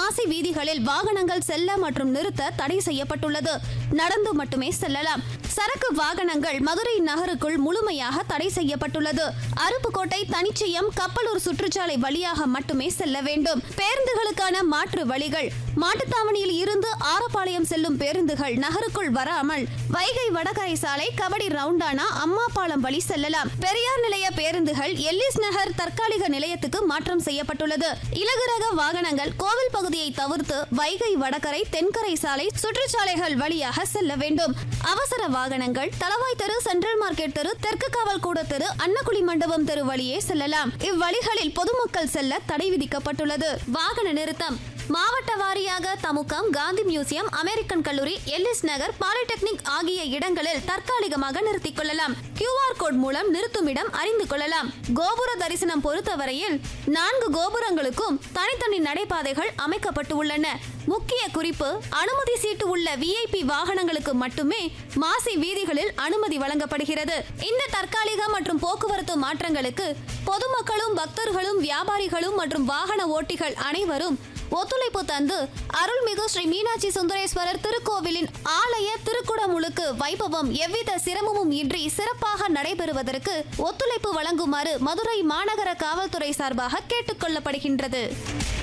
மாசி வீதிகளில் வாகனங்கள் செல்ல மற்றும் நிறுத்த தடை செய்யப்பட்டுள்ளது நடந்து மட்டுமே செல்லலாம் சரக்கு வாகனங்கள் மதுரை நகருக்குள் முழுமையாக தடை செய்யப்பட்டுள்ளது அருப்புக்கோட்டை தனிச்சயம் கப்பலூர் சுற்றுச்சாலை வழியாக மட்டுமே செல்ல வேண்டும் பேருந்துகளுக்கான மாற்று வழிகள் மாட்டுத்தாவணியில் இருந்து ஆரப்பாளையம் செல்லும் பேருந்துகள் நகருக்குள் வராமல் வைகை வடகரை சாலை கபடி ரவுண்டானா அம்மாபாளையம் வழி செல்லலாம் பெரியார் நிலைய பேருந்துகள் எல்லிஸ் நகர் தற்காலிக நிலையத்துக்கு மாற்றம் செய்யப்பட்டுள்ளது இலகுரக வாகனங்கள் கோவில் பகுதியை தவிர்த்து வைகை வடகரை தென்கரை சாலை சுற்றுச்சாலைகள் வழியாக செல்ல வேண்டும் அவசர வாகனங்கள் தளவாய் தெரு சென்ட்ரல் மார்க்கெட் தெரு தெற்கு காவல் கூட தெரு அன்னக்குழி மண்டபம் தெரு வழியே செல்லலாம் இவ்வழிகளில் பொதுமக்கள் செல்ல தடை விதிக்கப்பட்டுள்ளது வாகன நிறுத்தம் மாவட்ட வாரியாக தமுகம் காந்தி மியூசியம் அமெரிக்கன் கல்லூரி எல்லிஸ் நகர் பாலிடெக்னிக் ஆகிய இடங்களில் தற்காலிகமாக நிறுத்திக் கொள்ளலாம் கியூஆர் கோட் மூலம் நிறுத்துமிடம் அறிந்து கொள்ளலாம் கோபுர தரிசனம் பொறுத்தவரையில் நான்கு கோபுரங்களுக்கும் தனித்தனி நடைபாதைகள் அமைக்கப்பட்டு உள்ளன முக்கிய குறிப்பு அனுமதி சீட்டு உள்ள விஐபி வாகனங்களுக்கு மட்டுமே மாசி வீதிகளில் அனுமதி வழங்கப்படுகிறது இந்த தற்காலிக மற்றும் போக்குவரத்து மாற்றங்களுக்கு பொதுமக்களும் பக்தர்களும் வியாபாரிகளும் மற்றும் வாகன ஓட்டிகள் அனைவரும் ஒத்துழைப்பு தந்து அருள்மிகு ஸ்ரீ மீனாட்சி சுந்தரேஸ்வரர் திருக்கோவிலின் ஆலய திருக்குடமுழுக்கு வைபவம் எவ்வித சிரமமும் இன்றி சிறப்பாக நடைபெறுவதற்கு ஒத்துழைப்பு வழங்குமாறு மதுரை மாநகர காவல்துறை சார்பாக கேட்டுக்கொள்ளப்படுகின்றது